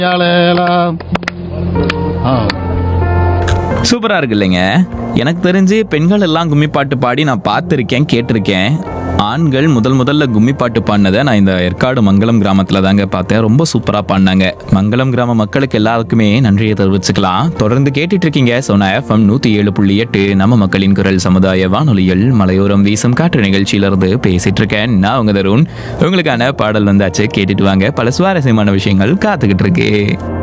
யாழலாம். ஆ சூப்பரா இருக்கு இல்லைங்க எனக்கு தெரிஞ்சு பெண்கள் எல்லாம் கும்மி பாட்டு பாடி நான் பார்த்துருக்கேன் கேட்டிருக்கேன் ஆண்கள் முதல் முதல்ல கும்மி பாட்டு பாடினதை நான் இந்த ஏற்காடு மங்களம் கிராமத்தில் தாங்க பார்த்தேன் ரொம்ப சூப்பராக பாடினாங்க மங்களம் கிராம மக்களுக்கு எல்லாருக்குமே நன்றியை தெரிவிச்சுக்கலாம் தொடர்ந்து கேட்டுட்டு இருக்கீங்க சோனா எஃப்எம் நூற்றி ஏழு புள்ளி எட்டு நம்ம மக்களின் குரல் சமுதாய வானொலியில் மலையோரம் வீசும் காற்று நிகழ்ச்சியிலிருந்து பேசிட்டு இருக்கேன் நான் உங்க தருண் உங்களுக்கான பாடல் வந்தாச்சு கேட்டுட்டு வாங்க பல சுவாரஸ்யமான விஷயங்கள் காத்துக்கிட்டு இருக்கு